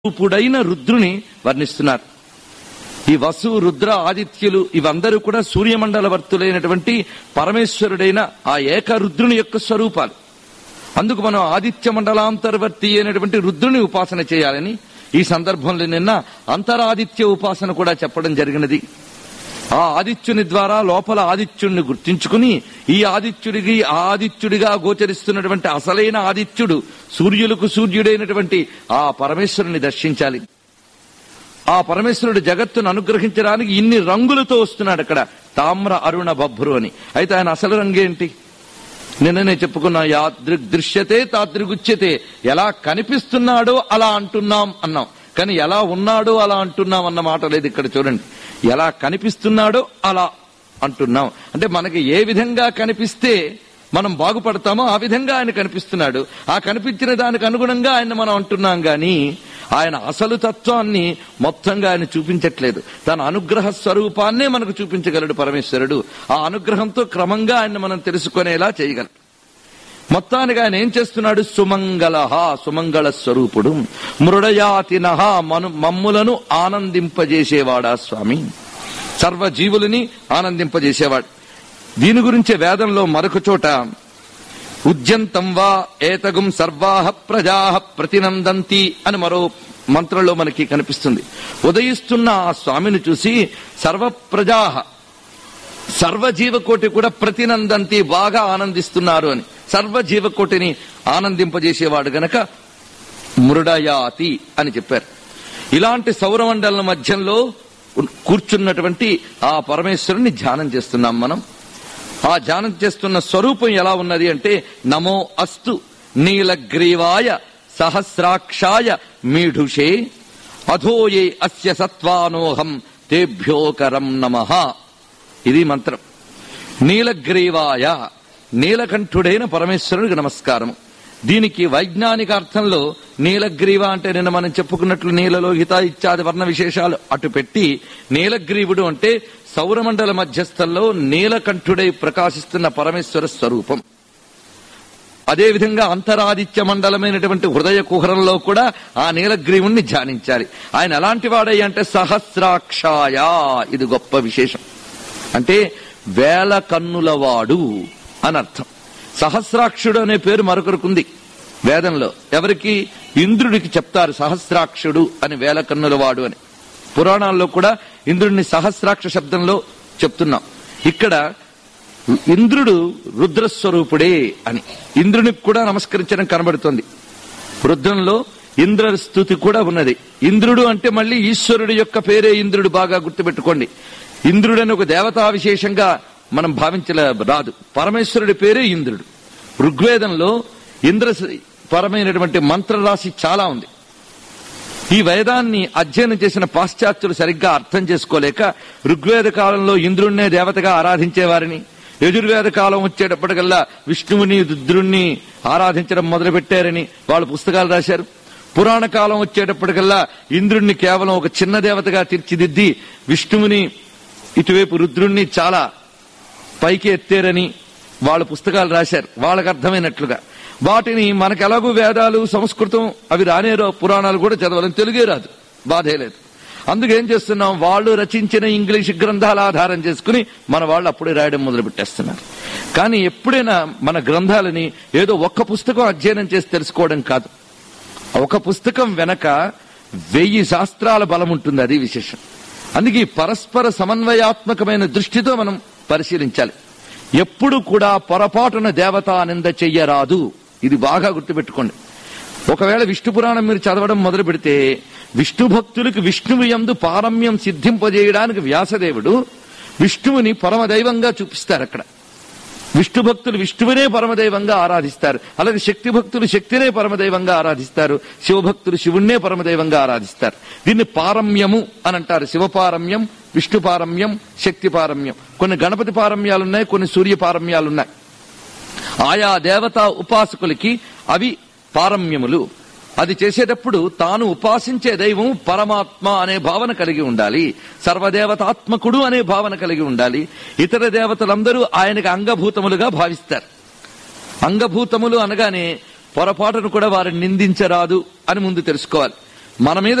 రూపుడైన రుద్రుని వర్ణిస్తున్నారు ఈ వసు రుద్ర ఆదిత్యులు ఇవందరూ కూడా సూర్యమండల వర్తులైనటువంటి పరమేశ్వరుడైన ఆ ఏక రుద్రుని యొక్క స్వరూపాలు అందుకు మనం ఆదిత్య మండలాంతర్వర్తి అయినటువంటి రుద్రుని ఉపాసన చేయాలని ఈ సందర్భంలో నిన్న అంతరాదిత్య ఉపాసన కూడా చెప్పడం జరిగినది ఆ ఆదిత్యుని ద్వారా లోపల ఆదిత్యుడిని గుర్తించుకుని ఈ ఆదిత్యుడికి ఆ ఆదిత్యుడిగా గోచరిస్తున్నటువంటి అసలైన ఆదిత్యుడు సూర్యులకు సూర్యుడైనటువంటి ఆ పరమేశ్వరుని దర్శించాలి ఆ పరమేశ్వరుడు జగత్తును అనుగ్రహించడానికి ఇన్ని రంగులతో వస్తున్నాడు అక్కడ తామ్ర అరుణ బభ్రు అని అయితే ఆయన అసలు రంగేంటి నిన్ననే చెప్పుకున్నా యాదృగ్ దృశ్యతే తాదృగుచ్యతే ఎలా కనిపిస్తున్నాడో అలా అంటున్నాం అన్నాం కానీ ఎలా ఉన్నాడో అలా అంటున్నాం అన్న మాట లేదు ఇక్కడ చూడండి ఎలా కనిపిస్తున్నాడో అలా అంటున్నాం అంటే మనకి ఏ విధంగా కనిపిస్తే మనం బాగుపడతామో ఆ విధంగా ఆయన కనిపిస్తున్నాడు ఆ కనిపించిన దానికి అనుగుణంగా ఆయన మనం అంటున్నాం గాని ఆయన అసలు తత్వాన్ని మొత్తంగా ఆయన చూపించట్లేదు తన అనుగ్రహ స్వరూపాన్నే మనకు చూపించగలడు పరమేశ్వరుడు ఆ అనుగ్రహంతో క్రమంగా ఆయన మనం తెలుసుకునేలా చేయగలడు మొత్తానికి ఆయన ఏం చేస్తున్నాడు సుమంగళ సుమంగళ స్వరూపుడు మృడయాతినహ మను మమ్ములను ఆనందింపజేసేవాడా స్వామి సర్వ జీవులని ఆనందింపజేసేవాడు దీని గురించే వేదంలో మరొక చోట ఉద్యంతం వా ఏతగుం సర్వాహ ప్రజా ప్రతినందంతి అని మరో మంత్రంలో మనకి కనిపిస్తుంది ఉదయిస్తున్న ఆ స్వామిని చూసి సర్వ ప్రజా సర్వజీవకోటి కూడా ప్రతినందంతి బాగా ఆనందిస్తున్నారు అని సర్వజీవకోటిని ఆనందింపజేసేవాడు గనక మృడయాతి అని చెప్పారు ఇలాంటి సౌరమండలం మధ్యంలో కూర్చున్నటువంటి ఆ పరమేశ్వరుని ధ్యానం చేస్తున్నాం మనం ఆ ధ్యానం చేస్తున్న స్వరూపం ఎలా ఉన్నది అంటే నమో అస్తు నీలగ్రీవాయ సహస్రాక్షాయ మీఢుషే అధోయే అస్య సత్వానోహం తేభ్యోకరం నమః ఇది మంత్రం నీలగ్రీవాయ నీలకంఠుడైన పరమేశ్వరుడికి నమస్కారం దీనికి వైజ్ఞానిక అర్థంలో నీలగ్రీవ అంటే నిన్న మనం చెప్పుకున్నట్లు నీలలోహిత ఇత్యాది వర్ణ విశేషాలు అటు పెట్టి నీలగ్రీవుడు అంటే సౌరమండల మధ్యస్థంలో నీలకంఠుడై ప్రకాశిస్తున్న పరమేశ్వర స్వరూపం అదేవిధంగా అంతరాదిత్య మండలమైనటువంటి హృదయ కుహరంలో కూడా ఆ నీలగ్రీవుణ్ణి ధ్యానించాలి ఆయన ఎలాంటి వాడై అంటే సహస్రాక్షాయ ఇది గొప్ప విశేషం అంటే వేల కన్నులవాడు అని అర్థం సహస్రాక్షుడు అనే పేరు మరొకరికుంది వేదంలో ఎవరికి ఇంద్రుడికి చెప్తారు సహస్రాక్షుడు అని వేల కన్నులవాడు అని పురాణాల్లో కూడా ఇంద్రుడిని సహస్రాక్ష శబ్దంలో చెప్తున్నాం ఇక్కడ ఇంద్రుడు రుద్రస్వరూపుడే అని ఇంద్రునికి కూడా నమస్కరించడం కనబడుతోంది రుద్రంలో ఇంద్ర స్థుతి కూడా ఉన్నది ఇంద్రుడు అంటే మళ్ళీ ఈశ్వరుడి యొక్క పేరే ఇంద్రుడు బాగా గుర్తుపెట్టుకోండి ఇంద్రుడని ఒక దేవతా విశేషంగా మనం భావించలే రాదు పరమేశ్వరుడి పేరే ఇంద్రుడు ఋగ్వేదంలో ఇంద్ర పరమైనటువంటి మంత్రరాశి చాలా ఉంది ఈ వేదాన్ని అధ్యయనం చేసిన పాశ్చాత్యులు సరిగ్గా అర్థం చేసుకోలేక ఋగ్వేద కాలంలో ఇంద్రుణ్ణే దేవతగా ఆరాధించేవారిని యజుర్వేద కాలం వచ్చేటప్పటికల్లా విష్ణువుని రుద్రుణ్ణి ఆరాధించడం మొదలుపెట్టారని వాళ్ళు పుస్తకాలు రాశారు పురాణ కాలం వచ్చేటప్పటికల్లా ఇంద్రుణ్ణి కేవలం ఒక చిన్న దేవతగా తీర్చిదిద్ది విష్ణువుని ఇటువైపు రుద్రుణ్ణి చాలా పైకి ఎత్తారని వాళ్ళ పుస్తకాలు రాశారు వాళ్ళకి అర్థమైనట్లుగా వాటిని మనకు ఎలాగూ వేదాలు సంస్కృతం అవి రానేరో పురాణాలు కూడా చదవాలని తెలుగే రాదు బాధే లేదు అందుకేం చేస్తున్నాం వాళ్ళు రచించిన ఇంగ్లీష్ గ్రంథాల ఆధారం చేసుకుని మన వాళ్ళు అప్పుడే రాయడం మొదలు పెట్టేస్తున్నారు కానీ ఎప్పుడైనా మన గ్రంథాలని ఏదో ఒక్క పుస్తకం అధ్యయనం చేసి తెలుసుకోవడం కాదు ఒక పుస్తకం వెనక వెయ్యి శాస్త్రాల బలం ఉంటుంది అది విశేషం అందుకే ఈ పరస్పర సమన్వయాత్మకమైన దృష్టితో మనం పరిశీలించాలి ఎప్పుడు కూడా పొరపాటున దేవతా నింద చెయ్యరాదు ఇది బాగా గుర్తుపెట్టుకోండి ఒకవేళ విష్ణు పురాణం మీరు చదవడం మొదలు పెడితే విష్ణు భక్తులకు విష్ణువు యందు పారమ్యం సిద్ధింపజేయడానికి వ్యాసదేవుడు విష్ణువుని పరమదైవంగా చూపిస్తారు అక్కడ విష్ణు భక్తులు విష్ణువునే పరమదైవంగా ఆరాధిస్తారు అలాగే శక్తి భక్తులు శక్తినే పరమదైవంగా ఆరాధిస్తారు శివభక్తులు శివుణ్ణే పరమదైవంగా ఆరాధిస్తారు దీన్ని పారమ్యము అని అంటారు శివపారమ్యం విష్ణు పారమ్యం శక్తి పారమ్యం కొన్ని గణపతి పారమ్యాలున్నాయి కొన్ని సూర్య పారమ్యాలున్నాయి ఆయా దేవతా ఉపాసకులకి అవి పారమ్యములు అది చేసేటప్పుడు తాను ఉపాసించే దైవం పరమాత్మ అనే భావన కలిగి ఉండాలి సర్వదేవతాత్మకుడు అనే భావన కలిగి ఉండాలి ఇతర దేవతలందరూ ఆయనకు అంగభూతములుగా భావిస్తారు అంగభూతములు అనగానే పొరపాటును కూడా వారిని నిందించరాదు అని ముందు తెలుసుకోవాలి మన మీద